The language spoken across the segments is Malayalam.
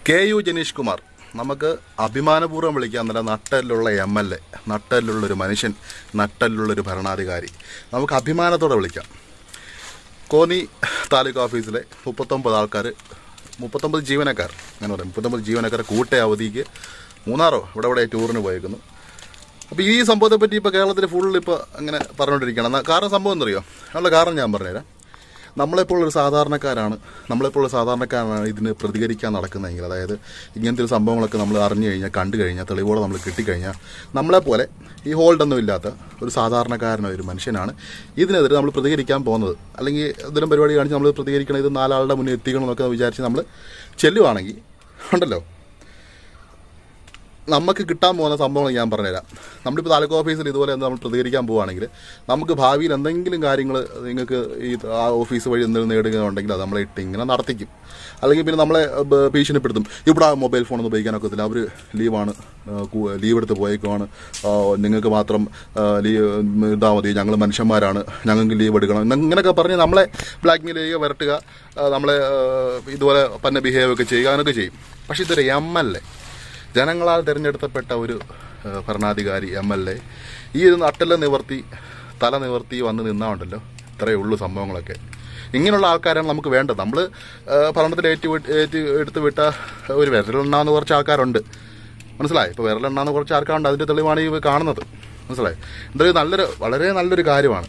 കെ യു ജനീഷ് കുമാർ നമുക്ക് അഭിമാനപൂർവ്വം വിളിക്കാൻ നല്ല നട്ടലിലുള്ള എം എൽ എ നട്ടലിലുള്ളൊരു മനുഷ്യൻ നട്ടലിലുള്ളൊരു ഭരണാധികാരി നമുക്ക് അഭിമാനത്തോടെ വിളിക്കാം കോന്നി താലൂക്ക് ഓഫീസിലെ മുപ്പത്തൊമ്പത് ആൾക്കാർ മുപ്പത്തൊമ്പത് ജീവനക്കാർ അങ്ങനെ പറയാം മുപ്പത്തൊമ്പത് ജീവനക്കാർ കൂട്ട അവധിക്ക് മൂന്നാറോ ഇവിടെ ഇവിടെ ടൂറിന് പോയേക്കുന്നു അപ്പോൾ ഈ സംഭവത്തെ പറ്റി ഇപ്പോൾ കേരളത്തിൽ ഫുൾ ഇപ്പോൾ അങ്ങനെ പറഞ്ഞുകൊണ്ടിരിക്കുകയാണ് എന്നാ കാരണം സംഭവം എന്തറിയോ അതിനുള്ള കാരണം ഞാൻ പറഞ്ഞുതരാം നമ്മളെപ്പോൾ ഒരു സാധാരണക്കാരാണ് നമ്മളെപ്പോൾ ഒരു സാധാരണക്കാരാണ് ഇതിന് പ്രതികരിക്കാൻ നടക്കുന്നതെങ്കിൽ അതായത് ഇങ്ങനത്തെ ഒരു സംഭവങ്ങളൊക്കെ നമ്മൾ അറിഞ്ഞു കഴിഞ്ഞാൽ കണ്ടു കഴിഞ്ഞാൽ തെളിവോടെ നമ്മൾ കിട്ടിക്കഴിഞ്ഞാൽ നമ്മളെപ്പോലെ ഈ ഹോൾഡൊന്നും ഇല്ലാത്ത ഒരു സാധാരണക്കാരനായ ഒരു മനുഷ്യനാണ് ഇതിനെതിരെ നമ്മൾ പ്രതികരിക്കാൻ പോകുന്നത് അല്ലെങ്കിൽ ഇതിലും പരിപാടി കാണിച്ച് നമ്മൾ പ്രതികരിക്കണം ഇത് നാലാളുടെ മുന്നിൽ എത്തിക്കണം എന്നൊക്കെ വിചാരിച്ച് നമ്മൾ ചെല്ലുവാണെങ്കിൽ ഉണ്ടല്ലോ നമുക്ക് കിട്ടാൻ പോകുന്ന സംഭവങ്ങൾ ഞാൻ പറഞ്ഞുതരാം നമ്മളിപ്പോൾ താലൂക്ക് ഓഫീസിൽ ഇതുപോലെ എന്ത് നമ്മൾ പ്രതികരിക്കാൻ പോവുകയാണെങ്കിൽ നമുക്ക് ഭാവിയിൽ എന്തെങ്കിലും കാര്യങ്ങൾ നിങ്ങൾക്ക് ഈ ആ ഓഫീസ് വഴി എന്തെങ്കിലും നേടുകയുണ്ടെങ്കിൽ അത് നമ്മളെ ഇട്ട് ഇങ്ങനെ നടത്തിക്കും അല്ലെങ്കിൽ പിന്നെ നമ്മളെ ബ- ഭീഷണിപ്പെടുത്തും ഇവിടെ മൊബൈൽ ഫോണൊന്നും ഉപയോഗിക്കാൻ ഒക്കത്തില്ല അവർ ലീവാണ് ലീവ് എടുത്ത് പോയേക്കുവാണ് ആ, നിങ്ങൾക്ക് മാത്രം ലീവ് ഇതാ മതി ഞങ്ങൾ മനുഷ്യന്മാരാണ് ഞങ്ങൾക്ക് ലീവ് എടുക്കണം എന്ന് ഇങ്ങനെയൊക്കെ പറഞ്ഞ് നമ്മളെ ബ്ലാക്ക് മെയിൽ ചെയ്യുക വരട്ടുക ആ, നമ്മളെ ആ, ഇതുപോലെ പന്ന ബിഹേവ് ഒക്കെ ചെയ്യുക അങ്ങനെയൊക്കെ ചെയ്യും പക്ഷേ ഇതൊരു എം എൽ എ ജനങ്ങളാൽ തിരഞ്ഞെടുക്കപ്പെട്ട ഒരു ഏഹ്, ഭരണാധികാരി എം എൽ എ ഈ ഒരു നട്ടെല്ലാം നിവർത്തി തല നിവർത്തി വന്ന് നിന്നാണ്ടല്ലോ ഇത്രയേ ഉള്ളൂ സംഭവങ്ങളൊക്കെ ഇങ്ങനെയുള്ള ആൾക്കാരാണ് നമുക്ക് വേണ്ടത് നമ്മൾ ഭരണത്തിൽ ഏറ്റ് വിട്ട് ഏറ്റ് എടുത്ത് വിട്ട ഒരു വിരലെണ്ണാന്ന് കുറച്ച് ആൾക്കാരുണ്ട് മനസ്സിലായി ഇപ്പോൾ വിരലെണ്ണാന്ന് കുറച്ച് ആൾക്കാരുണ്ട് അതിൻ്റെ തെളിവാണ് ഈ കാണുന്നത് മനസ്സിലായി എന്തായാലും നല്ലൊരു വളരെ നല്ലൊരു കാര്യമാണ്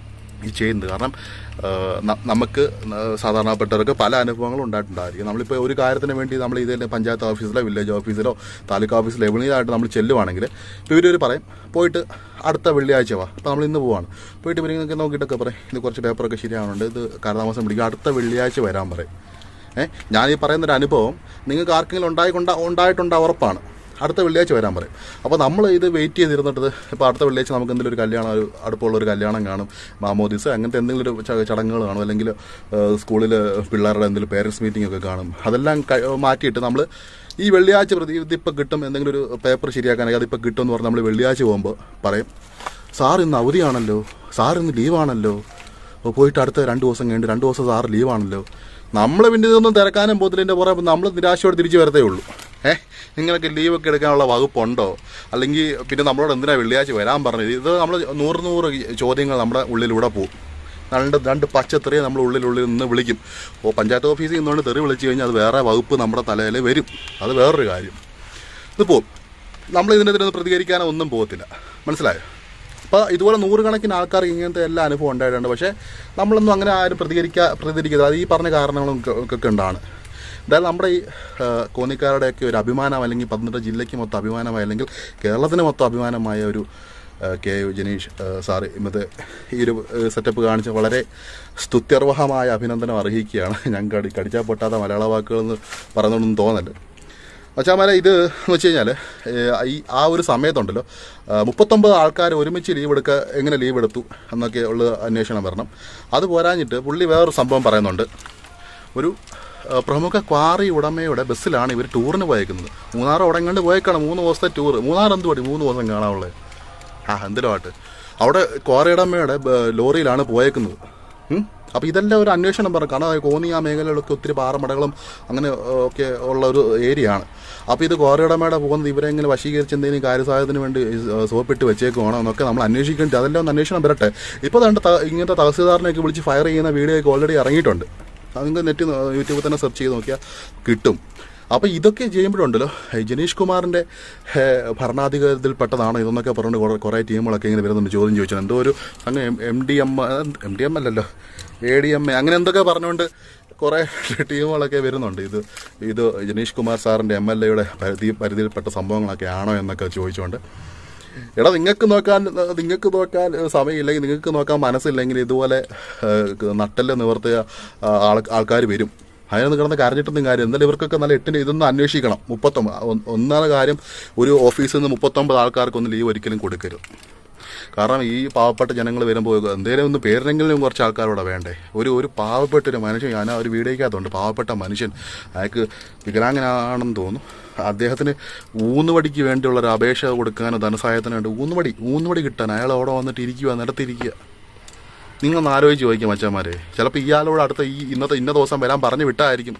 ഈ ചെയ്യുന്നത് കാരണം ആ, ന- നമുക്ക് ന- സാധാരണപ്പെട്ടവർക്ക് പല അനുഭവങ്ങളും ഉണ്ടായിട്ടുണ്ടായിരിക്കും നമ്മളിപ്പോൾ ഒരു കാര്യത്തിന് വേണ്ടി നമ്മൾ ഇതിൽ പഞ്ചായത്ത് ഓഫീസിലോ വില്ലേജ് ഓഫീസിലോ താലൂക്ക് ഓഫീസിലോ എവിടെയായിട്ട് നമ്മൾ ചെല്ലുവാണെങ്കിൽ ഇപ്പോൾ ഇവരൊരു പറയും പോയിട്ട് അടുത്ത വെള്ളിയാഴ്ച വാ അപ്പോൾ നമ്മൾ ഇന്ന് പോവാണ് പോയിട്ട് ഇവരിങ്ങനെ നോക്കിയിട്ടൊക്കെ പറയും ഇത് കുറച്ച് പേപ്പറൊക്കെ ശരിയാവുന്നുണ്ട് ഇത് കാലതാമസം പിടിക്കും അടുത്ത വെള്ളിയാഴ്ച വരാൻ പറയും ഏഹ് ഞാൻ ഈ പറയുന്നൊരു അനുഭവം നിങ്ങൾക്ക് ആർക്കെങ്കിലും ഉണ്ടായിക്കൊണ്ട ഉണ്ടായിട്ടുണ്ട് ഉറപ്പാണ് അടുത്ത വെള്ളിയാഴ്ച വരാൻ പറയും അപ്പോൾ നമ്മൾ ഇത് വെയിറ്റ് ചെയ്തിരുന്നിട്ട് ഇപ്പോൾ അടുത്ത വെള്ളിയാഴ്ച നമുക്ക് എന്തെങ്കിലും ഒരു കല്യാണം ഒരു അടുപ്പമുള്ള ഒരു കല്യാണം കാണും മാമോദിസ് അങ്ങനത്തെ എന്തെങ്കിലും ഒരു ച- ചടങ്ങുകൾ കാണും അല്ലെങ്കിൽ സ്കൂളിൽ പിള്ളേരുടെ എന്തെങ്കിലും പേരൻസ് മീറ്റിംഗ് ഒക്കെ കാണും അതെല്ലാം ക- മാറ്റിയിട്ട് നമ്മൾ ഈ വെള്ളിയാഴ്ച പ്രതി ഇതിപ്പോൾ കിട്ടും എന്തെങ്കിലും ഒരു പേപ്പർ ശരിയാക്കാനൊക്കെ അതിപ്പോൾ കിട്ടും എന്ന് പറഞ്ഞ് നമ്മൾ വെള്ളിയാഴ്ച പോകുമ്പോൾ പറയും സാർ ഇന്ന് അവധിയാണല്ലോ സാർ ഇന്ന് ലീവാണല്ലോ അപ്പോൾ പോയിട്ട് അടുത്ത രണ്ട് ദിവസം കഴിഞ്ഞിട്ട് രണ്ട് ദിവസം സാറ് ലീവാണല്ലോ നമ്മൾ പിന്നെ ഇതൊന്നും തിരക്കാനും പോത്തിലിൻ്റെ പുറമെ നമ്മൾ നിരാശയോടെ തിരിച്ചു വരത്തേ ഉള്ളൂ ഏഹ് നിങ്ങളൊക്കെ ലീവൊക്കെ എടുക്കാനുള്ള വകുപ്പുണ്ടോ അല്ലെങ്കിൽ പിന്നെ നമ്മളോട് എന്തിനാ വെള്ളിയാഴ്ച വരാൻ പറഞ്ഞത് ഇത് നമ്മൾ നൂറ് നൂറ് ചോദ്യങ്ങൾ നമ്മുടെ ഉള്ളിലൂടെ പോകും രണ്ട് രണ്ട് പച്ചത്തെറിയെ നമ്മൾ ഉള്ളിലുള്ളിൽ നിന്ന് വിളിക്കും ഓ പഞ്ചായത്ത് ഓഫീസിൽ നിന്നുകൊണ്ട് തെറി വിളിച്ചു കഴിഞ്ഞാൽ അത് വേറെ വകുപ്പ് നമ്മുടെ തലയിൽ വരും അത് വേറൊരു കാര്യം ഇത് പോവും നമ്മൾ ഇതിനെതിരെ പ്രതികരിക്കാനോ ഒന്നും പോകത്തില്ല മനസ്സിലായോ അപ്പോൾ ഇതുപോലെ നൂറുകണക്കിന് ആൾക്കാർ ഇങ്ങനത്തെ എല്ലാ അനുഭവം ഉണ്ടായിട്ടുണ്ട് പക്ഷേ നമ്മളൊന്നും അങ്ങനെ ആരും പ്രതികരിക്കാ പ്രതികരിക്കുക അത് ഈ പറഞ്ഞ കാരണങ്ങളും ഒക്കെ- ഒക്കെ ഉണ്ടാണ് എന്തായാലും നമ്മുടെ ഈ ആ, കോന്നിക്കാരുടെയൊക്കെ ഒരു അഭിമാനം അല്ലെങ്കിൽ പത്തനംതിട്ട ജില്ലയ്ക്ക് മൊത്തം അഭിമാനമായ അല്ലെങ്കിൽ കേരളത്തിന് മൊത്തം അഭിമാനമായ ഒരു ആ, കെ യു ജനീഷ് ആ, സാറ് ഇന്നത്തെ ഈ ഒരു സെറ്റപ്പ് കാണിച്ച് വളരെ സ്തുത്യർഹമായ അഭിനന്ദനം അർഹിക്കുകയാണ് ഞാൻ കടി കടിച്ചാൽ പൊട്ടാത്ത മലയാള വാക്കുകളെന്ന് പറയുന്നതൊന്നും തോന്നല്ല മച്ചാമാരെ ഇത് എന്ന് വെച്ച് കഴിഞ്ഞാൽ ഈ ആ ഒരു സമയത്തുണ്ടല്ലോ ആ, മുപ്പത്തൊമ്പത് ആൾക്കാർ ഒരുമിച്ച് ലീവ് എടുക്കുക എങ്ങനെ ലീവ് എടുത്തു എന്നൊക്കെ ഉള്ള അന്വേഷണം വരണം അത് പോരാഞ്ഞിട്ട് പുള്ളി വേറൊരു സംഭവം പറയുന്നുണ്ട് ഒരു ആ, പ്രമുഖ ക്വാറി ഉടമയുടെ ബസ്സിലാണ് ഇവർ ടൂറിന് പോയേക്കുന്നത് മൂന്നാർ ഉടങ്ങണ്ട് പോയേക്കാണ് മൂന്ന് ദിവസത്തെ ടൂർ മൂന്നാർ എന്തുപടി മൂന്ന് ദിവസം കാണാനുള്ളത് ആ എന്തിലോ ആട്ട് അവിടെ ക്വാറി ഉടമയുടെ ബ- ലോറിയിലാണ് പോയേക്കുന്നത് ഉം? അപ്പോൾ ഇതെല്ലാം ഒരു അന്വേഷണം പറഞ്ഞു കാരണം കോന്നി ആ മേഖലകളിലൊക്കെ ഒത്തിരി പാറമടകളും അങ്ങനെ ഏ, ഒക്കെ ഉള്ള ഒരു ഏരിയ ആണ് അപ്പോൾ ഇത് കോരയിടമയുടെ പോകുന്നത് ഇവരെ എങ്ങനെ വശീകരിച്ച് എന്തെങ്കിലും കാര്യസാധ്യത്തിന് വേണ്ടി ഏ, സോപ്പിട്ട് വെച്ചേക്കുവാണോ എന്നൊക്കെ നമ്മൾ അന്വേഷിക്കേണ്ടി അതെല്ലാം ഒന്ന് അന്വേഷണം വരട്ടെ ഇപ്പോൾ തന്നെ ത- ഇങ്ങനത്തെ തഹസീൽദാറിനെയൊക്കെ വിളിച്ച് ഫയർ ചെയ്യുന്ന വീഡിയോ ഒക്കെ ഓൾറെഡി ഇറങ്ങിയിട്ടുണ്ട് അത് നിങ്ങൾക്ക് നെറ്റ് യൂട്യൂബിൽ തന്നെ സെർച്ച് ചെയ്ത് നോക്കിയാൽ കിട്ടും അപ്പോൾ ഇതൊക്കെ ചെയ്യുമ്പോഴുണ്ടല്ലോ ഈ ജനീഷ് കുമാറിൻ്റെ ഭരണാധികാരത്തിൽപ്പെട്ടതാണ് ഇതെന്നൊക്കെ പറഞ്ഞുകൊണ്ട് കുറേ കുറേ ടീമുകളൊക്കെ ഇങ്ങനെ വരുന്നുണ്ട് ചോദ്യം ചോദിച്ചാൽ എന്തോ ഒരു അങ്ങ് M D M M D M അല്ലല്ലോ എ ഡി എം എ അങ്ങനെ എന്തൊക്കെ പറഞ്ഞുകൊണ്ട് കുറേ ടീമുകളൊക്കെ വരുന്നുണ്ട് ഇത് ഇത് ജനീഷ് കുമാർ സാറിൻ്റെ എം എൽ എയുടെ പരിധി പരിധിയിൽപ്പെട്ട സംഭവങ്ങളൊക്കെ ആണോ എന്നൊക്കെ ചോദിച്ചുകൊണ്ട് എടാ നിങ്ങൾക്ക് നോക്കാൻ നിങ്ങൾക്ക് നോക്കാൻ സമയമില്ലെങ്കിൽ നിങ്ങൾക്ക് നോക്കാൻ മനസ്സില്ലെങ്കിൽ ഇതുപോലെ ഏഹ്, നട്ടെല്ല് നിവർത്തിയ ആൾ ആൾക്കാർ വരും അതിനൊന്ന് കിടന്ന് കരഞ്ഞിട്ടൊന്നും കാര്യം എന്നാലും ഇവർക്കൊക്കെ നല്ല എട്ടിന് ഇതൊന്നും അന്വേഷിക്കണം മുപ്പത്തൊമ്പത് ഒ- ഒന്നാമത് കാര്യം ഒരു ഓഫീസിൽ നിന്ന് മുപ്പത്തൊമ്പത് ആൾക്കാർക്കൊന്നും ലീവ് ഒരിക്കലും കൊടുക്കരുത് കാരണം ഈ പാവപ്പെട്ട ജനങ്ങൾ വരുമ്പോൾ എന്തെങ്കിലും ഒന്ന് പേരിനെങ്കിലും കുറച്ച് ആൾക്കാരോടെ വേണ്ടേ ഒരു ഒരു പാവപ്പെട്ട ഒരു മനുഷ്യൻ ഞാൻ ആ ഒരു വീഡിയോക്കകത്തുണ്ട് പാവപ്പെട്ട മനുഷ്യൻ അയാൾക്ക് വികലാംഗനാണെന്ന് തോന്നുന്നു അദ്ദേഹത്തിന് ഊന്നുവടിക്ക് വേണ്ടിയുള്ള ഒരു അപേക്ഷ കൊടുക്കാനോ ധനസഹായത്തിന് വേണ്ടി ഊന്നുവടി ഊന്നുവടി കിട്ടാൻ അയാൾ അവിടെ വന്നിട്ട് ഇരിക്കുക നിലത്തിരിക്കുക നിങ്ങളൊന്ന് ആലോചിച്ച് ചോദിക്കും മച്ചന്മാരെ ചിലപ്പോൾ ഇയാളോട് അടുത്ത ഈ ഇന്നത്തെ ഇന്ന ദിവസം വരാൻ പറഞ്ഞു വിട്ടായിരിക്കും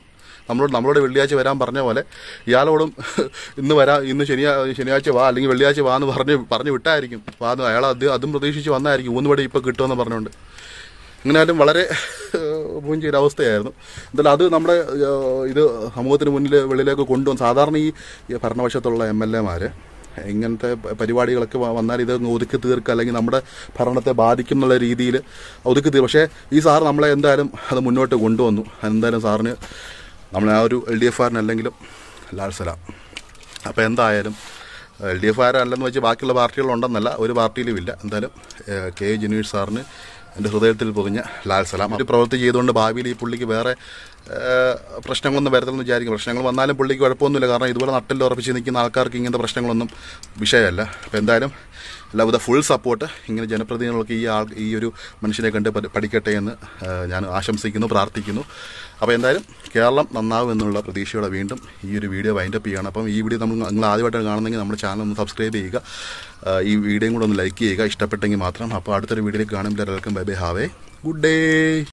നമ്മളോട് നമ്മളോട് വെള്ളിയാഴ്ച വരാൻ പറഞ്ഞ പോലെ ഇയാളോടും ഇന്ന് വരാം ഇന്ന് ശനിയാ ശനിയാഴ്ച വാ അല്ലെങ്കിൽ വെള്ളിയാഴ്ച വാ എന്ന് പറഞ്ഞ് പറഞ്ഞ് വിട്ടായിരിക്കും വാ എന്ന് അയാൾ അത് അതും പ്രതീക്ഷിച്ച് വന്നായിരിക്കും ഊന്നുപടി ഇപ്പോൾ കിട്ടുമെന്ന് പറഞ്ഞുകൊണ്ട് എങ്ങനെയാലും വളരെ പൂഞ്ച ഒരു അവസ്ഥയായിരുന്നു എന്തായാലും അത് നമ്മുടെ ഏഹ്, ഇത് സമൂഹത്തിന് മുന്നിൽ വെളിയിലേക്ക് കൊണ്ടുവന്ന് സാധാരണ ഈ ഈ ഭരണപക്ഷത്തുള്ള എം എൽ എമാർ ഇങ്ങനത്തെ പ- പരിപാടികളൊക്കെ വ- വന്നാൽ ഇത് അങ്ങ് ഒതുക്കി തീർക്കുക അല്ലെങ്കിൽ നമ്മുടെ ഭരണത്തെ ബാധിക്കും എന്നുള്ള രീതിയിൽ ഒതുക്കി തീർ പക്ഷേ ഈ സാർ നമ്മളെ എന്തായാലും അത് മുന്നോട്ട് കൊണ്ടുവന്നു എന്തായാലും സാറിന് നമ്മളെ ആ ഒരു എൽ ഡി എഫ് ആറിനല്ലെങ്കിലും ലാൽ സലാം അപ്പോൾ എന്തായാലും എൽ ഡി എഫ് ആരല്ലെന്ന് വെച്ച് ബാക്കിയുള്ള പാർട്ടികളുണ്ടെന്നല്ല ഒരു പാർട്ടിയിലും ഇല്ല എന്തായാലും ഏഹ്, കെ ജനീഷ് സാറിന് എൻ്റെ ഹൃദയത്തിൽ പൊതിഞ്ഞ ലാൽ സലാം ഒരു പ്രവൃത്തി ചെയ്തുകൊണ്ട് ഭാവിയിൽ ഈ പുള്ളിക്ക് വേറെ ഏഹ്, പ്രശ്നങ്ങളൊന്നും വരത്തില്ലെന്ന് വിചാരിക്കും പ്രശ്നങ്ങൾ വന്നാലും പുള്ളിക്ക് കുഴപ്പമൊന്നുമില്ല കാരണം ഇതുപോലെ നട്ടിൽ ഉറപ്പിച്ച് നിൽക്കുന്ന ആൾക്കാർക്ക് ഇങ്ങനത്തെ പ്രശ്നങ്ങളൊന്നും വിഷയമല്ല അപ്പോൾ എന്തായാലും എല്ലാവിധ ഫുൾ സപ്പോർട്ട് ഇങ്ങനെ ജനപ്രതിനിധികൾക്ക് ഈ ആൾ ഈ ഒരു മനുഷ്യനെ കണ്ട് പഠി- പഠിക്കട്ടെ എന്ന് ഏഹ്, ഞാൻ ആശംസിക്കുന്നു പ്രാർത്ഥിക്കുന്നു അപ്പോൾ എന്തായാലും കേരളം നന്നാവും എന്നുള്ള പ്രതീക്ഷയോടെ വീണ്ടും ഈ ഒരു വീഡിയോ വൈൻഡപ്പ് ചെയ്യണം അപ്പം ഈ വീഡിയോ നമ്മൾ നിങ്ങൾ ആദ്യമായിട്ടാണ് കാണുന്നെങ്കിൽ നമ്മുടെ ചാനൽ ഒന്ന് സബ്സ്ക്രൈബ് ചെയ്യുക ഏഹ്, ഈ വീഡിയോയും കൂടെ ഒന്ന് ലൈക്ക് ചെയ്യുക ഇഷ്ടപ്പെട്ടെങ്കിൽ മാത്രം അപ്പോൾ അടുത്തൊരു വീഡിയോയിലേക്ക് കാണുമ്പോൾ എല്ലാവർക്കും bye bye have good day